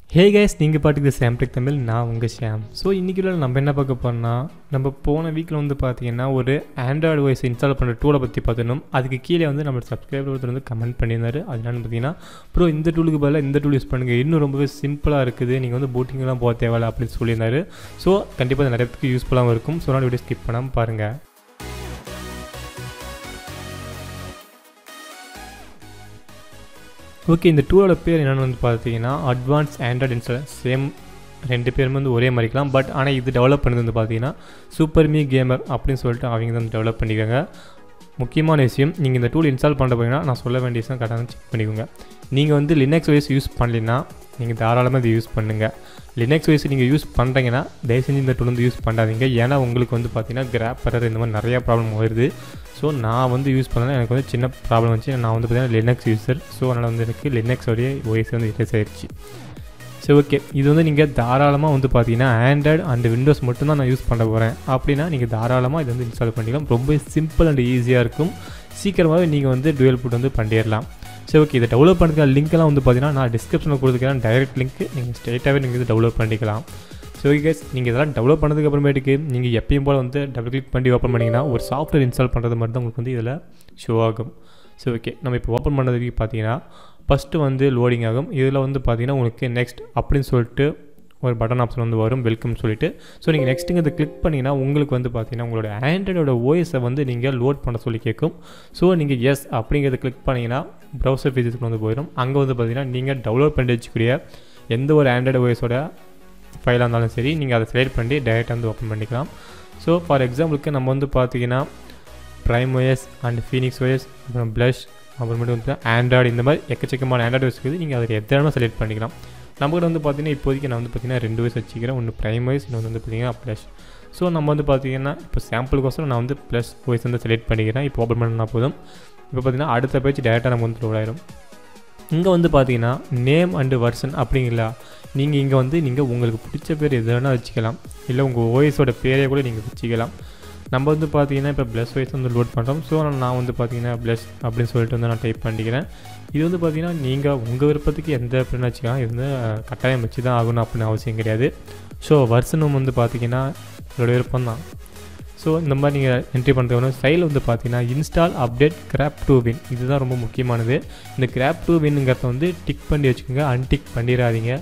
hey guys நீங்கள் பாட்டுக்கு Samtech Tamil நான் உங்கள் ஷாம் ஸோ இன்றைக்கி நம்ம என்ன பார்க்க போறோம்னா நம்ம போன வீக்கில் வந்து பார்த்தீங்கன்னா ஒரு ஆண்ட்ராய்டு வாய்ஸ் இன்ஸ்டால் பண்ணுற டூலை பற்றி பார்த்துனோம் அதுக்கு கீழே வந்து நம்ம சப்ஸ்கிரைபர் ஒருத்தர் வந்து கமெண்ட் பண்ணியிருந்தாரு அது என்னன்னு பார்த்தீங்கன்னா ப்ரோ இந்த டூலுக்கு பதிலாக இந்த டூல் யூஸ் பண்ணுங்கள் இன்னும் ரொம்பவே சிம்பிளாக இருக்குது நீங்கள் வந்து போட்டிங்லாம் போக தேவையில்ல அப்படின்னு சொல்லியிருந்தாரு ஸோ கண்டிப்பாக அது நிறைய பேருக்கு யூஸ்ஃபுல்லாகவும் இருக்கும் ஸோ நான் வீடியோ ஸ்கிப் பண்ணாமல் பாருங்கள் ஓகே இந்த டூலோட பேர் என்னென்னு வந்து பார்த்தீங்கன்னா அட்வான்ஸ் ஆண்ட்ராய்டு இன்ஸ்டால் சேம் ரெண்டு பேரும் வந்து ஒரே மாதிரிக்கலாம் பட் ஆனால் இது டெவலப் பண்ணது வந்து பார்த்தீங்கன்னா சூப்பர் மீ கேமர் அப்படின்னு சொல்லிட்டு அவங்க தான் டெவலப் பண்ணிக்காங்க முக்கியமான விஷயம் நீங்கள் இந்த டூல் இன்ஸ்டால் பண்ண போகிறீங்கன்னா நான் சொல்ல வேண்டிய விஷயம் கரெக்டாக செக் பண்ணிக்கோங்க நீங்கள் வந்து லினக்ஸ் வைஸ் யூஸ் பண்ணலைன்னா நீங்கள் தாராளமாக இதை யூஸ் பண்ணுங்கள் லினக்ஸ் வைஸ் நீங்கள் யூஸ் பண்ணுறீங்கன்னா தயவு செஞ்சு இந்த டூல் வந்து யூஸ் பண்ணாதீங்க ஏன்னா உங்களுக்கு வந்து பார்த்தீங்கன்னா கிராப் எரர் இந்த மாதிரி நிறையா ப்ராப்ளம் வருது ஸோ நான் வந்து யூஸ் பண்ணேன் எனக்கு வந்து சின்ன ப்ராப்ளம் வந்துச்சு நான் வந்து பார்த்தீங்கன்னா லினக்ஸ் யூஸர் ஸோ அதனால் வந்து எனக்கு லினக்ஸோடைய ஓஎஸ் வந்து ரிலீஸ் ஆயிடுச்சு சரி ஓகே இது வந்து நீங்கள் தாராளமாக வந்து பார்த்தீங்கன்னா ஆண்ட்ராய்டு அண்ட் விண்டோஸ் மட்டும்தான் நான் யூஸ் பண்ண போகிறேன் அப்படின்னா நீங்கள் தாராளமாக இது வந்து இன்ஸ்டால் பண்ணிக்கலாம் ரொம்ப சிம்பிள் அண்ட் ஈஸியாக இருக்கும் சீக்கிரமாகவே நீங்கள் வந்து டுவெல் புட் வந்து பண்ணிடலாம் சரி ஓகே இதை டெவலப் பண்ணுறதுக்கு லிங்க்கெல்லாம் வந்து பார்த்தீங்கன்னா நான் டிஸ்கிரிப்ஷனில் கொடுத்துக்கிறேன் டைரக்ட் லிங்க் நீங்கள் ஸ்ட்ரெயிட்டாகவே நீங்கள் இது டெவலப் பண்ணிக்கலாம் ஸோ ஓகே கைஸ் நீங்கள் இதெல்லாம் டெவலப் பண்ணதுக்கு அப்புறமேட்டுக்கு நீங்கள் எப்பயும் போல் வந்து டபுள் கிளிக் பண்ணி ஓப்பன் பண்ணிங்கன்னா ஒரு சாஃப்ட்வேர் இன்ஸ்டால் பண்ணுறது மட்டும் தான் உங்களுக்கு வந்து இதில் ஷோ ஆகும் ஸோ ஓகே நம்ம இப்போ ஓப்பன் பண்ணதுக்கு பார்த்தீங்கன்னா ஃபஸ்ட்டு வந்து லோடிங் ஆகும் இதில் வந்து பார்த்தீங்கன்னா உங்களுக்கு நெக்ஸ்ட் அப்படின்னு சொல்லிட்டு ஒரு பட்டன் ஆப்ஷன் வந்து வரும் வெல்கம் சொல்லிட்டு ஸோ நீங்கள் நெக்ஸ்ட்டுங்க கிளிக் பண்ணிங்கன்னா உங்களுக்கு வந்து பார்த்தீங்கன்னா உங்களோட ஆண்ட்ராய்டோட ஓஎஸை வந்து நீங்கள் லோட் பண்ண சொல்லி கேட்கும் ஸோ நீங்கள் எஸ் அப்படிங்கிறத கிளிக் பண்ணிங்கன்னா ப்ரௌசர் பேஜஸ்க்கு வந்து போயிடும் அங்கே வந்து பார்த்தீங்கன்னா நீங்கள் டவுன்லோட் பண்ணி வச்சுக்கூடிய எந்த ஒரு ஆண்ட்ராய்டு ஓஎஸோட ஃபைலாக இருந்தாலும் சரி நீங்கள் அதை செலக்ட் பண்ணி டேரெக்டாக வந்து ஓப்பன் பண்ணிக்கலாம் ஸோ ஃபார் எக்ஸாம்பிளுக்கு நம்ம வந்து பார்த்தீங்கன்னா prime OS and Phoenix OS அப்புறம் ப்ளஷ் அப்புறமேட்டு வந்து ஆண்ட்ராய்டு இந்த மாதிரி எக்கச்சக்கமான ஆண்ட்ராய்டு வயசு இருக்குது நீங்கள் அதில் எந்த வேணாலும் செலக்ட் பண்ணிக்கலாம் நம்மகிட்ட வந்து பார்த்தீங்கன்னா இப்போதைக்கு நான் வந்து பார்த்தீங்கன்னா ரெண்டு வயசு வச்சுக்கிறேன் ஒன்று ப்ரைம் வயசு இன்னொன்று வந்து பார்த்தீங்கன்னா ப்ளஷ் ஸோ நம்ம வந்து பார்த்தீங்கன்னா இப்போ சாம்பிளுக்கோசரம் நான் வந்து ப்ளஸ் வாய்ஸ் வந்து செலக்ட் பண்ணிக்கிறேன் இப்போ ஓப்பன் பண்ணா போதும் இப்போ பார்த்தீங்கன்னா அடுத்த பேஜ் டேரெக்டாக நம்ம வந்து லோட் ஆயிரும் இங்கே வந்து பார்த்தீங்கன்னா நேம் அண்டு வர்சன் அப்படிங்களா நீங்கள் இங்கே வந்து நீங்கள் உங்களுக்கு பிடிச்ச பேர் எது வேணால் வச்சுக்கலாம் இல்லை உங்கள் ஓஎஸோட பேரே கூட நீங்கள் வச்சுக்கலாம் நம்ம வந்து பார்த்தீங்கன்னா இப்போ ப்ளஸ் வைஸ் வந்து லோட் பண்ணுறோம் ஸோ நான் வந்து பார்த்தீங்கன்னா ப்ளஸ் அப்படின்னு சொல்லிட்டு வந்து நான் டைப் பண்ணிக்கிறேன் இது வந்து பார்த்தீங்கன்னா நீங்கள் உங்கள் விருப்பத்துக்கு எந்த அப்படின்னு வச்சுக்கலாம் இது வந்து கட்டாயம் வச்சு தான் ஆகணும் அப்படின்னு அவசியம் கிடையாது ஸோ வருஷனும் வந்து பார்த்தீங்கன்னா இதோட விருப்பம் தான் ஸோ இந்த மாதிரி நீங்கள் என்ட்ரி பண்ணுறது ஸ்டைல் வந்து பார்த்தீங்கன்னா install update grub two win இதுதான் ரொம்ப முக்கியமானது இந்த கிராப் டூ வின்னுங்கிறத வந்து டிக் பண்ணி வச்சுக்கோங்க அன்டிக் பண்ணிடாதீங்க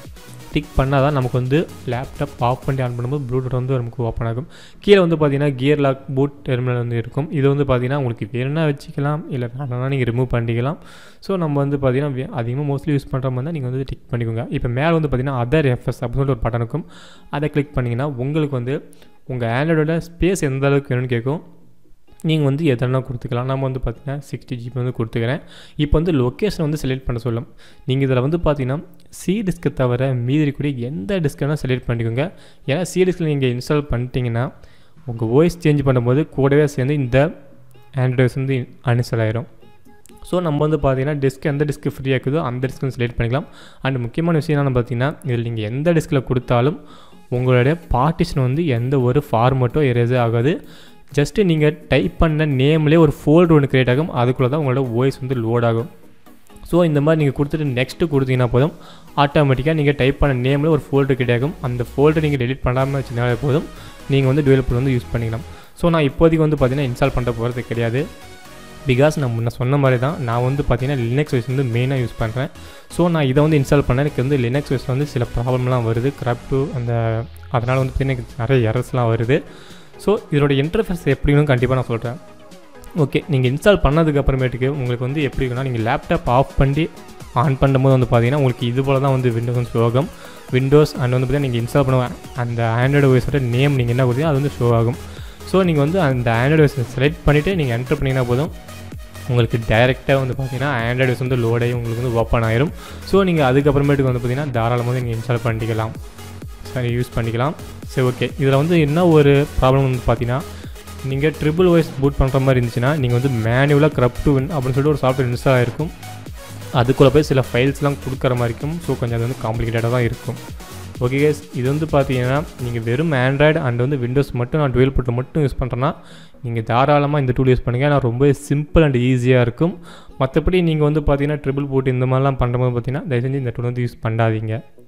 டிக் பண்ணால் தான் நமக்கு வந்து லேப்டாப் ஆஃப் பண்ணி ஆன் பண்ணும்போது ப்ளூடூத் வந்து நமக்கு ஓப்பன் ஆகும் கீழே வந்து பார்த்தீங்கன்னா கியர் லாக் பூட் டெர்மினல் வந்து இருக்கும் இது வந்து பார்த்தீங்கன்னா உங்களுக்கு வேணும்னா வச்சுக்கலாம் இல்லை வேணா நீங்கள் ரிமூவ் பண்ணிக்கலாம் ஸோ நம்ம வந்து பார்த்தீங்கன்னா அதிகமாக மோஸ்ட்லி யூஸ் பண்ணுற மாதிரி தான் நீங்கள் வந்து டிக் பண்ணிக்கோங்க இப்போ மேலே வந்து பார்த்தீங்கன்னா அதர் எஃப்எஸ் அப்படின்னு சொல்லிட்டு ஒரு பட்டன் இருக்கும் அதை கிளிக் பண்ணிங்கன்னா உங்களுக்கு வந்து உங்கள் ஆண்ட்ராய்டோட ஸ்பேஸ் எந்த அளவுக்கு வேணும்னு கேட்கும் நீங்கள் வந்து எதனா கொடுத்துக்கலாம் நம்ம வந்து பார்த்தீங்கன்னா சிக்ஸ்டி ஜிபி வந்து கொடுத்துக்கிறேன் இப்போ வந்து லொக்கேஷன் வந்து செலக்ட் பண்ண சொல்லும் நீங்கள் இதில் வந்து பார்த்தீங்கன்னா சி டிஸ்க்கு தவிர மீதி இருக்கக்கூடிய எந்த டிஸ்க் வேணால் செலக்ட் பண்ணிக்கோங்க ஏன்னா சி டிஸ்கில் நீங்கள் இன்ஸ்டால் பண்ணிட்டீங்கன்னா உங்கள் வாய்ஸ் சேஞ்ச் பண்ணும்போது கூடவே சேர்ந்து இந்த ஆண்ட்ராய்ட்ஸ் வந்து அன்இன்ஸ்டால் ஆயிரும் ஸோ நம்ம வந்து பார்த்தீங்கன்னா டிஸ்க் எந்த டிஸ்க் ஃப்ரீயாக இருக்குதோ அந்த டிஸ்க் வந்து செலக்ட் பண்ணிக்கலாம் அண்ட் முக்கியமான விஷயம் என்னென்னு பார்த்தீங்கன்னா இதில் நீங்கள் எந்த டிஸ்கில் கொடுத்தாலும் உங்களுடைய பார்ட்டிஷன் வந்து எந்த ஒரு ஃபார்மேட்டோ எரேஸே ஆகாது ஜஸ்ட்டு நீங்கள் டைப் பண்ண நேம்லேயே ஒரு ஃபோல்டர் ஒன்று க்ரியேட் ஆகும் அதுக்குள்ளே தான் உங்களோட வாய்ஸ் வந்து லோட் ஆகும் ஸோ இந்த மாதிரி நீங்கள் கொடுத்துட்டு நெக்ஸ்ட்டு கொடுத்தீங்கன்னா போதும் ஆட்டோமேட்டிக்காக நீங்கள் டைப் பண்ண நேமில் ஒரு ஃபோல்டர் கிரியேட் ஆகும் அந்த ஃபோல்டர் நீங்கள் டெலிட் பண்ணாமல் வச்சுனாலே போதும் நீங்கள் வந்து டெவலப்பர் வந்து யூஸ் பண்ணிக்கலாம் ஸோ நான் இப்போதைக்கு வந்து பார்த்தீங்கன்னா இன்ஸ்டால் பண்ண போகிறது கிடையாது பிகாஸ் நான் முன்ன சொன்ன மாதிரி தான் நான் வந்து பார்த்தீங்கன்னா லினக்ஸ் வைஸ் வந்து மெயினாக யூஸ் பண்ணுறேன் ஸோ நான் இதை வந்து இன்ஸ்டால் பண்ணேன் எனக்கு வந்து லினக்ஸ் வைஸில் வந்து சில ப்ராப்ளம்லாம் வருது கிராப்டு அந்த அதனால் வந்து பார்த்தீங்கன்னா எனக்கு நிறைய எரர்ஸ்லாம் வருது ஸோ இதோட இன்டர்ஃபேஸ் எப்படின்னு கண்டிப்பாக நான் சொல்கிறேன் ஓகே நீங்கள் இன்ஸ்டால் பண்ணதுக்கு அப்புறமேட்டுக்கு உங்களுக்கு வந்து எப்படி இருக்குன்னா நீங்கள் லேப்டாப் ஆஃப் பண்ணி ஆன் பண்ணும்போது வந்து பார்த்தீங்கன்னா உங்களுக்கு இது போல் தான் வந்து விண்டோஸ் வந்து ஷோ ஆகும் விண்டோஸ் அண்ட் வந்து பார்த்தீங்கன்னா நீங்கள் இன்ஸ்டால் பண்ணுவேன் அந்த ஆண்ட்ராய்டு ஓஎஸோட நேம் நீங்கள் என்ன கொடுத்தீங்க அது வந்து ஷோ ஆகும் ஸோ நீங்கள் வந்து அந்த ஆண்ட்ராய்டு ஓஎஸை செலக்ட் பண்ணிவிட்டு நீங்கள் என்டர் பண்ணிங்கன்னா போதும் உங்களுக்கு டைரெக்டாக வந்து பார்த்தீங்கன்னா ஆண்ட்ராய்டு வந்து லோடாகி உங்களுக்கு வந்து ஓப்பன் ஆயிரும் ஸோ நீங்கள் அதுக்கப்புறமேட்டுக்கு வந்து பார்த்தீங்கன்னா தாராளமாக நீங்கள் இன்ஸ்டால் பண்ணிக்கலாம் சரி யூஸ் பண்ணிக்கலாம் சரி ஓகே இதில் வந்து என்ன ஒரு ப்ராப்ளம் வந்து பார்த்தீங்கன்னா நீங்கள் ட்ரிபிள் வாய்ஸ் பூட் பண்ணுற மாதிரி இருந்துச்சுன்னா நீங்கள் வந்து மேனுவலாக க்ரப் டு வின் அப்படின்னு சொல்லிட்டு ஒரு சாஃப்ட்வேர் இன்ஸ்டால் ஆகிருக்கும் அதுக்குள்ளே போய் சில ஃபைல்ஸ்லாம் கொடுக்குற மாதிரி இருக்கும் ஸோ கொஞ்சம் அது வந்து காம்ப்ளிகேட்டடாக தான் இருக்கும் ஓகே கேஸ் இது வந்து பார்த்தீங்கன்னா நீங்கள் வெறும் ஆண்ட்ராய்டு அண்ட் வந்து விண்டோஸ் மட்டும் நான் டுவெல் புட்டு மட்டும் யூஸ் பண்ணுறேன்னா நீங்கள் தாராளமாக இந்த டூல் யூஸ் பண்ணுங்கள் ஏன்னா ரொம்ப சிம்பிள் அண்ட் ஈஸியாக இருக்கும் மற்றபடி நீங்கள் வந்து பார்த்தீங்கன்னா ட்ரிபிள் போட்டு இந்த மாதிரிலாம் பண்ணும்போது பார்த்தீங்கன்னா தயவு செஞ்சு இந்த டூல் வந்து யூஸ் பண்ணாதீங்க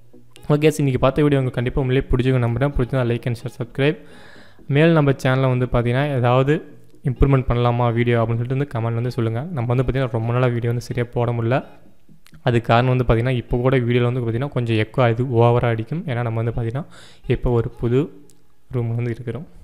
ஓகே சார் இன்றைக்கி பார்த்த வீடியோ உங்களுக்கு கண்டிப்பாக உங்களே பிடிச்சிருக்கும் நம்புறேன் பிடிச்சதா லைக் அண்ட் ஷேர் சப்ஸ்கிரைப் மேல் நம்ம சேனலில் வந்து பார்த்தீங்கன்னா ஏதாவது இம்ப்ரூவ்மெண்ட் பண்ணலாமா வீடியோ அப்படின்னு சொல்லிட்டு வந்து கமெண்ட் வந்து சொல்லுங்கள் நம்ம வந்து பார்த்திங்கன்னா ரொம்ப நாளாக வீடியோ வந்து சரியாக போட முடியல அதுக்கு காரணம் வந்து பார்த்திங்கன்னா இப்போ கூட வீடியோவில் வந்து பார்த்திங்கன்னா கொஞ்சம் எக்கோ அது ஓவராக அடிக்கும் ஏன்னா நம்ம வந்து பார்த்திங்கன்னா இப்போ ஒரு புது ரூம் வந்து இருக்கிறோம்